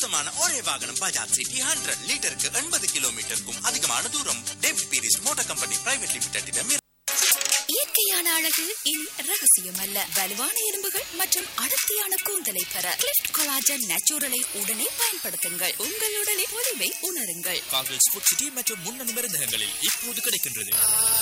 விசாலமான ஒரே வாகனம் பஜாஜ் சிட்டி ஹண்ட்ரட் லிட்டருக்கு எண்பது கிலோமீட்டருக்கும் அதிகமான தூரம் David Peiris motor company private லிமிடெடிடம் இயற்கையான அழகு இனி ரகசியம் அல்ல வலுவான எலும்புகள் மற்றும் அடர்த்தியான கூந்தலை பெற கிளிஃப்ட் கொலாஜன் நேச்சுரலை உடனே பயன்படுத்துங்கள் உங்கள் உடலின் பொலிவை உணருங்கள் காங்கிரஸ் ஸ்போர்ட் சிட்டி மற்றும் முன்னணி மருந்தகங்களில் இப்போது கிடைக்கின்றது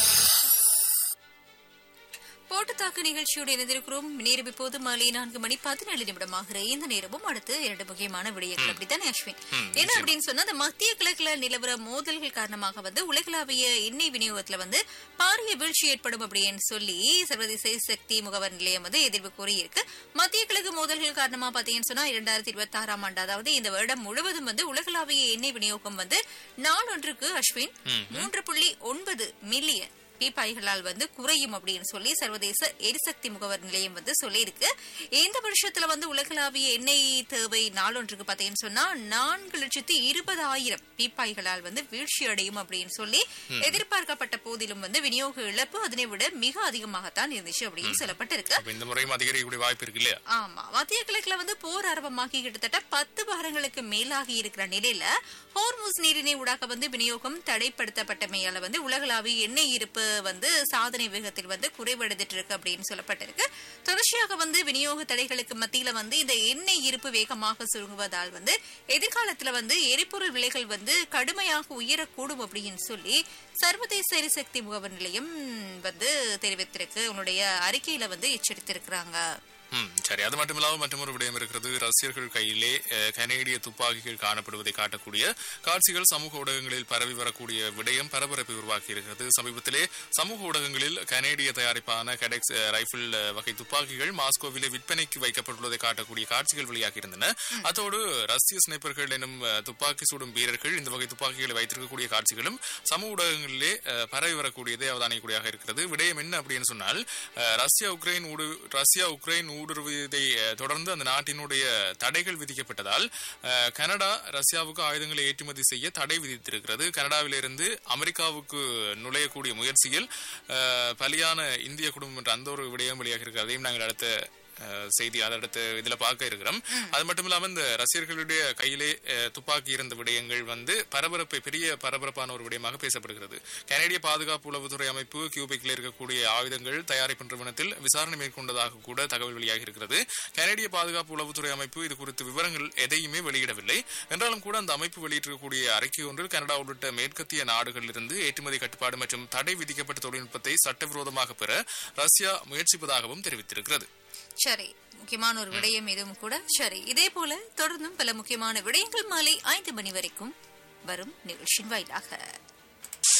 போட்டுத்தாக்கு நிகழ்ச்சியோடு இணைந்திருக்கிறோம் நேரம் இப்போது மாலை நான்கு மணி பதினேழு நிமிடமாகிற இந்த நேரமும் அடுத்து இரண்டு முக்கியமான விடயங்கள் அப்படித்தானே அஸ்வின் என்ன அப்படின்னு சொன்னா அந்த மத்திய கிழக்குல நிலவர மோதல்கள் காரணமாக வந்து உலகளாவிய எண்ணெய் விநியோகத்துல வந்து பாரிய வீழ்ச்சி ஏற்படும் அப்படின்னு சொல்லி சர்வதேச சக்தி முகவர் நிலையம் வந்து எதிர்ப்பு கூறியிருக்கு மத்திய கிழக்கு மோதல்கள் காரணமா பாத்தீங்கன்னு சொன்னா இரண்டாயிரத்தி இருபத்தி ஆறாம் ஆண்டு அதாவது இந்த வருடம் முழுவதும் வந்து உலகளாவிய எண்ணெய் விநியோகம் வந்து நாளொன்றுக்கு அஸ்வின் மூன்று புள்ளி ஒன்பது மில்லியன் பீப்பாய்களால் வந்து குறையும் அப்படின்னு சொல்லி சர்வதேச எரிசக்தி முகவர் நிலையம் வந்து சொல்லியிருக்கு இந்த வருஷத்துல வந்து உலகளாவிய எண்ணெய் தேவை நாளொன்றுக்கு பார்த்தீங்கன்னு சொன்னா நான்கு லட்சத்தி இருபதாயிரம் பீப்பாய்களால் வந்து வீழ்ச்சி அடையும் அப்படின்னு சொல்லி எதிர்பார்க்கப்பட்ட போதிலும் வந்து விநியோக இழப்பு அதனை விட மிக அதிகமாகத்தான் இருந்துச்சு அப்படின்னு சொல்லப்பட்டிருக்கு அப்ப இந்த முறையும் அதிகரிக்கக்கூடிய வாய்ப்பு இருக்கு இல்லையா ஆமா மத்திய கிழக்குல வந்து போர் ஆரம்பமாகி கிட்டத்தட்ட பத்து வாரங்களுக்கு மேலாகி இருக்கிற நிலையில ஹோர்முஸ் நீரிணை ஊடாக வந்து விநியோகம் தடைப்படுத்தப்பட்டமையால வந்து உலகளாவிய எண்ணெய் இருப்பு வந்து சாதனை வேகத்தில் வந்து குறைவடைந்துட்டு இருக்கு அப்படின்னு சொல்லப்பட்டிருக்கு தொடர்ச்சியாக வந்து விநியோக தடைகளுக்கு மத்தியில வந்து இந்த எண்ணெய் இருப்பு வேகமாக சுருங்குவதால் வந்து எதிர்காலத்துல வந்து எரிபொருள் விலைகள் வந்து கடுமையாக உயரக்கூடும் அப்படின்னு சொல்லி சர்வதேச எரிசக்தி முகவர் நிலையம் வந்து தெரிவித்திருக்கு உன்னுடைய அறிக்கையில வந்து எச்சரித்திருக்கிறாங்க ம் சரி அது மட்டும் இல்லாமல் மற்றொரு விடயம் இருக்கிறது ரஷ்யர்கள் கையிலே அஹ், கனேடிய துப்பாக்கிகள் காணப்படுவதை காட்டக்கூடிய காட்சிகள் சமூக ஊடகங்களில் பரவி வரக்கூடிய விடயம் பரபரப்பை உருவாக்கி இருக்கிறது சமீபத்திலே சமூக ஊடகங்களில் கனேடிய தயாரிப்பான கெடெக்ஸ் அஹ், ரைபிள் அஹ், வகை துப்பாக்கிகள் மாஸ்கோவிலே விற்பனைக்கு வைக்கப்பட்டுள்ளதை காட்டக்கூடிய காட்சிகள் வெளியாகி இருந்தன அதோடு ரஷ்ய ஸ்னைப்பர்கள் எனும் அஹ், துப்பாக்கி சுடும் வீரர்கள் இந்த வகை துப்பாக்கிகளை வைத்திருக்கக்கூடிய காட்சிகளும் சமூக ஊடகங்களிலே அஹ், பரவி வரக்கூடியதை அவதானிக்கூடியதாக இருக்கிறது விடயம் என்ன அப்படின்னு சொன்னால் அஹ், ரஷ்யா உக்ரைன் ஊடு ரஷ்யா உக்ரைன் ஊடுருவியதை அஹ், தொடர்ந்து அந்த நாட்டினுடைய தடைகள் விதிக்கப்பட்டதால் அஹ், கனடா ரஷ்யாவுக்கு ஆயுதங்களை ஏற்றுமதி செய்ய தடை விதித்திருக்கிறது கனடாவிலிருந்து அமெரிக்காவுக்கு நுழையக்கூடிய முயற்சியில் அஹ், பலியான இந்திய குடும்பம் என்ற அந்த ஒரு விடயம் வெளியாக இருக்கிறது அதையும் நாங்கள் அடுத்த அஹ், செய்தி அதை அடுத்து இதுல பார்க்க இருக்கிறோம் அது மட்டும் இல்லாம இந்த ரசிகர்களுடைய கையிலே அஹ், துப்பாக்கி இருந்த விடயங்கள் வந்து பரபரப்பை பெரிய பரபரப்பான ஒரு விடயமாக பேசப்படுகிறது கனேடிய பாதுகாப்பு உளவுத்துறை அமைப்பு கியூபெக்கில் இருக்கக்கூடிய ஆயுதங்கள் தயாரிப்பு நிறுவனத்தில் விசாரணை மேற்கொண்டதாக கூட தகவல் வெளியாகி இருக்கிறது கனேடிய பாதுகாப்பு உளவுத்துறை அமைப்பு இது குறித்து விவரங்கள் எதையுமே வெளியிடவில்லை என்றாலும் கூட அந்த அமைப்பு வெளியிட்டிருக்கக்கூடிய அறிக்கை ஒன்றில் கனடா உள்ளிட்ட மேற்கத்திய நாடுகளிலிருந்து ஏற்றுமதி கட்டுப்பாடு மற்றும் தடை விதிக்கப்பட்ட தொழில்நுட்பத்தை சட்டவிரோதமாக பெற ரஷ்யா முயற்சிப்பதாகவும் தெரிவித்திருக்கிறது சரி முக்கியமான ஒரு விடயம் இதுவும் கூட சரி இதே போல தொடர்ந்தும் பல முக்கியமான விடயங்கள் மாலை ஐந்து மணி வரைக்கும் வரும் நிகழ்ச்சியின் வாயிலாக